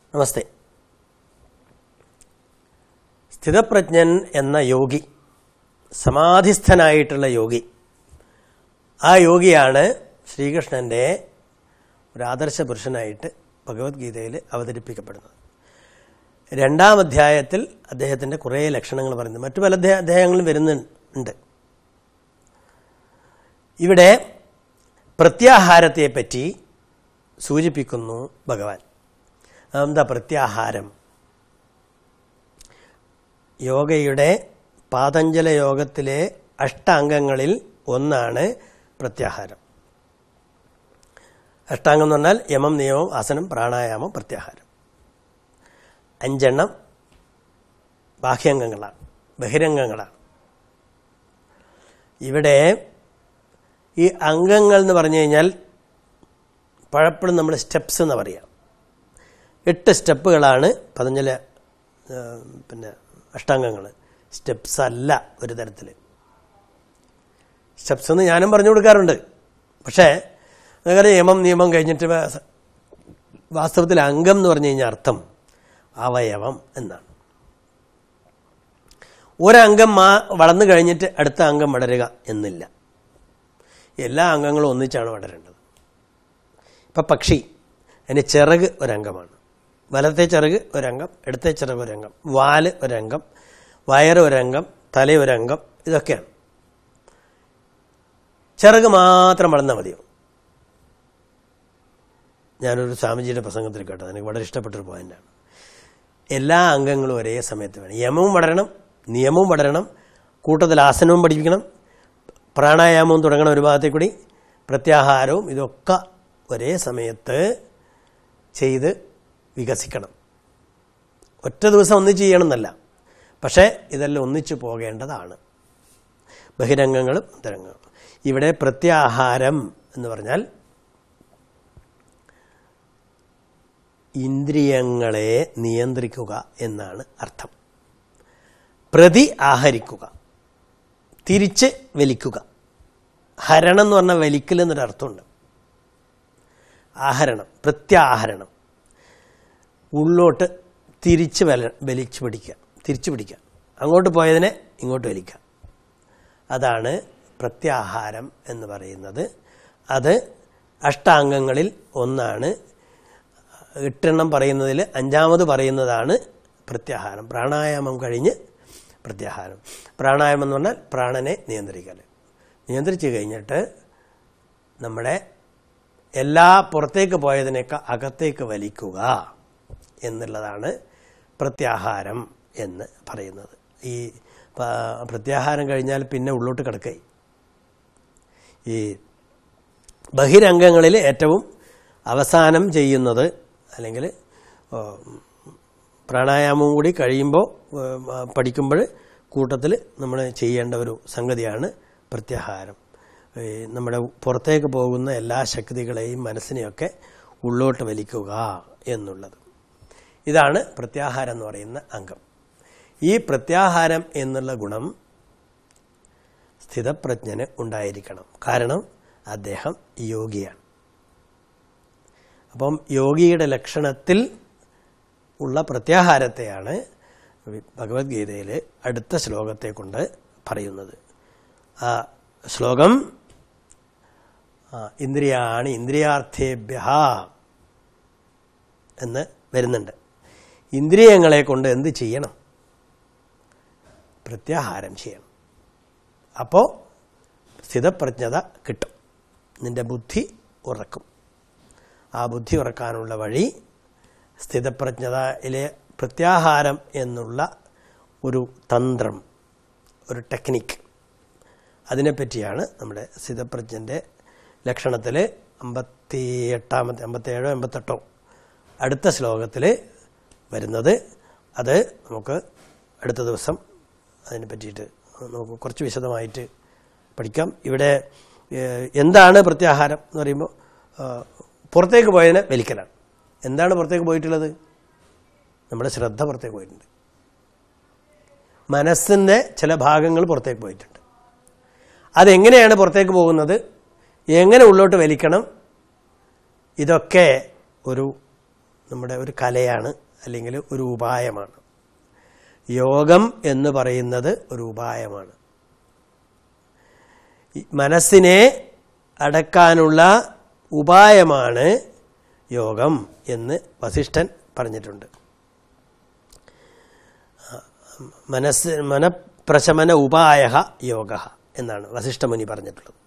നമസ്തേ സ്ഥിതപ്രജ്ഞൻ എന്ന യോഗി സമാധിസ്ഥനായിട്ടുള്ള യോഗി ആ യോഗിയാണ് ശ്രീകൃഷ്ണൻ്റെ ഒരു ആദർശ പുരുഷനായിട്ട് ഭഗവത്ഗീതയിൽ അവതരിപ്പിക്കപ്പെടുന്നത് രണ്ടാം അധ്യായത്തിൽ അദ്ദേഹത്തിൻ്റെ കുറേ ലക്ഷണങ്ങൾ പറയുന്നു മറ്റു പല അധ്യാ- അധ്യായങ്ങളും വരുന്നുണ്ട് ഇവിടെ പ്രത്യാഹാരത്തെപ്പറ്റി സൂചിപ്പിക്കുന്നു ഭഗവാൻ എന്താ പ്രത്യാഹാരം യോഗയുടെ പാതഞ്ജല യോഗത്തിലെ അഷ്ടാംഗങ്ങളിൽ ഒന്നാണ് പ്രത്യാഹാരം അഷ്ടാംഗം എന്ന് പറഞ്ഞാൽ യമം നിയമം ആസനം പ്രാണായാമം പ്രത്യാഹാരം അഞ്ചെണ്ണം ബാഹ്യംഗങ്ങളാണ് ബഹിരംഗങ്ങളാണ് ഇവിടെ ഈ അംഗങ്ങൾ എന്ന് പറഞ്ഞു കഴിഞ്ഞാൽ പലപ്പോഴും നമ്മൾ സ്റ്റെപ്സ് എന്ന് പറയാം എട്ട് സ്റ്റെപ്പുകളാണ് പതഞ്ജല ആ, പിന്നെ അഷ്ടാംഗങ്ങൾ സ്റ്റെപ്സ് അല്ല ഒരു തരത്തിൽ സ്റ്റെപ്സ് എന്ന് ഞാനും പറഞ്ഞു കൊടുക്കാറുണ്ട് പക്ഷേ അങ്ങനെ നിയമം നിയമം കഴിഞ്ഞിട്ട് വ- വാസ്തവത്തിൽ അംഗം എന്ന് പറഞ്ഞു കഴിഞ്ഞാൽ അർത്ഥം അവയവം എന്നാണ് ഒരംഗം മാ വളർന്നു കഴിഞ്ഞിട്ട് അടുത്ത അംഗം വളരുക എന്നില്ല എല്ലാ അംഗങ്ങളും ഒന്നിച്ചാണ് വളരേണ്ടത് ഇപ്പം പക്ഷി അതിന് ചിറക് ഒരംഗമാണ് വലത്തെ ചിറക് ഒരംഗം ഇടത്തെ ചിറക് ഒരംഗം വാല് ഒരംഗം വയറ് ഒരംഗം തല ഒരംഗം ഇതൊക്കെയാണ് ചിറക് മാത്രം വളർന്നാൽ മതിയോ ഞാനൊരു സ്വാമിജിയുടെ പ്രസംഗത്തിൽ കേട്ടത് എനിക്ക് വളരെ ഇഷ്ടപ്പെട്ടൊരു പോയിന്റാണ് എല്ലാ അംഗങ്ങളും ഒരേ സമയത്ത് വേണം യമവും വളരണം നിയമവും വളരണം കൂട്ടത്തിൽ ആസനവും പഠിപ്പിക്കണം പ്രാണായാമവും തുടങ്ങണം ഒരു ഭാഗത്തേക്ക് കൂടി പ്രത്യാഹാരവും ഇതൊക്കെ ഒരേ സമയത്ത് ചെയ്ത് വികസിക്കണം ഒറ്റ ദിവസം ഒന്നിച്ച് ചെയ്യണമെന്നല്ല പക്ഷേ ഇതെല്ലാം ഒന്നിച്ചു പോകേണ്ടതാണ് ബഹിരംഗങ്ങളും അന്തരംഗങ്ങളും ഇവിടെ പ്രത്യാഹാരം എന്ന് പറഞ്ഞാൽ ഇന്ദ്രിയങ്ങളെ നിയന്ത്രിക്കുക എന്നാണ് അർത്ഥം പ്രതി ആഹരിക്കുക തിരിച്ച് വലിക്കുക ഹരണം എന്ന് പറഞ്ഞാൽ വലിക്കൽ എന്നൊരു അർത്ഥമുണ്ട് ആഹരണം പ്രത്യാഹരണം ഉള്ളോട്ട് തിരിച്ച് വല വലിച്ചു പിടിക്കുക തിരിച്ചു പിടിക്കുക അങ്ങോട്ട് പോയതിനെ ഇങ്ങോട്ട് വലിക്കുക അതാണ് പ്രത്യാഹാരം എന്ന് പറയുന്നത് അത് അഷ്ടാംഗങ്ങളിൽ ഒന്നാണ് എട്ടെണ്ണം പറയുന്നതിൽ അഞ്ചാമത് പറയുന്നതാണ് പ്രത്യാഹാരം പ്രാണായാമം കഴിഞ്ഞ് പ്രത്യാഹാരം പ്രാണായാമം എന്ന് പറഞ്ഞാൽ പ്രാണനെ നിയന്ത്രിക്കൽ നിയന്ത്രിച്ചു കഴിഞ്ഞിട്ട് നമ്മുടെ എല്ലാ പുറത്തേക്ക് പോയതിനേക്കാൾ അകത്തേക്ക് വലിക്കുക എന്നുള്ളതാണ് പ്രത്യാഹാരം എന്ന് പറയുന്നത് ഈ പ- പ്രത്യാഹാരം കഴിഞ്ഞാൽ പിന്നെ ഉള്ളോട്ട് കിടക്കേ ഈ ബഹിരംഗങ്ങളിൽ ഏറ്റവും അവസാനം ചെയ്യുന്നത് അല്ലെങ്കിൽ പ്രാണായാമവും കൂടി കഴിയുമ്പോൾ പഠിക്കുമ്പോൾ കൂട്ടത്തിൽ നമ്മൾ ചെയ്യേണ്ട ഒരു സംഗതിയാണ് പ്രത്യാഹാരം ഈ നമ്മുടെ പുറത്തേക്ക് പോകുന്ന എല്ലാ ശക്തികളെയും മനസ്സിനെയൊക്കെ ഉള്ളോട്ട് വലിക്കുക എന്നുള്ളത് ഇതാണ് പ്രത്യാഹാരം എന്ന് പറയുന്ന അംഗം ഈ പ്രത്യാഹാരം എന്നുള്ള ഗുണം സ്ഥിതപ്രജ്ഞന് ഉണ്ടായിരിക്കണം കാരണം അദ്ദേഹം യോഗിയാണ് അപ്പം യോഗിയുടെ ലക്ഷണത്തിൽ ഉള്ള പ്രത്യാഹാരത്തെയാണ് ഭഗവത്ഗീതയിൽ അടുത്ത ശ്ലോകത്തെ കൊണ്ട് പറയുന്നത് ആ ശ്ലോകം ആ, ഇന്ദ്രിയാണി ഇന്ദ്രിയാർത്ഥേഭ്യ എന്ന് വരുന്നുണ്ട് ഇന്ദ്രിയങ്ങളെ കൊണ്ട് എന്ത് ചെയ്യണം പ്രത്യാഹാരം ചെയ്യണം അപ്പോൾ സ്ഥിതപ്രജ്ഞത കിട്ടും നിന്റെ ബുദ്ധി ഉറക്കും ആ ബുദ്ധി ഉറക്കാനുള്ള വഴി സ്ഥിതപ്രജ്ഞതയിലെ പ്രത്യാഹാരം എന്നുള്ള ഒരു തന്ത്രം ഒരു ടെക്നിക്ക് അതിനെപ്പറ്റിയാണ് നമ്മുടെ സ്ഥിതപ്രജ്ഞൻ്റെ ലക്ഷണത്തിൽ അമ്പത്തി എട്ടാമത്തെ അമ്പത്തേഴോ എൺപത്തെട്ടോ അടുത്ത ശ്ലോകത്തിൽ വരുന്നത് അത് നമുക്ക് അടുത്ത ദിവസം അതിനെ പറ്റിയിട്ട് നമുക്ക് കുറച്ച് വിശദമായിട്ട് പഠിക്കാം ഇവിടെ ഏഹ്, എന്താണ് പ്രത്യാഹാരം എന്ന് പറയുമ്പോൾ ഏഹ്, പുറത്തേക്ക് പോയതിനെ വലിക്കലാണ് എന്താണ് പുറത്തേക്ക് പോയിട്ടുള്ളത് നമ്മുടെ ശ്രദ്ധ പുറത്തേക്ക് പോയിട്ടുണ്ട് മനസ്സിൻ്റെ ചില ഭാഗങ്ങൾ പുറത്തേക്ക് പോയിട്ടുണ്ട് അതെങ്ങനെയാണ് പുറത്തേക്ക് പോകുന്നത് എങ്ങനെ ഉള്ളോട്ട് വലിക്കണം ഇതൊക്കെ ഒരു നമ്മുടെ ഒരു കലയാണ് അല്ലെങ്കിൽ ഒരു ഉപായമാണ് യോഗം എന്ന് പറയുന്നത് ഒരു ഉപായമാണ് ഈ മനസ്സിനെ അടക്കാനുള്ള ഉപായമാണ് യോഗം എന്ന് വസിഷ്ഠൻ പറഞ്ഞിട്ടുണ്ട് മനസ്സ് മനഃപ്രശമന ഉപായ യോഗ എന്നാണ് വസിഷ്ഠമുനി പറഞ്ഞിട്ടുള്ളത്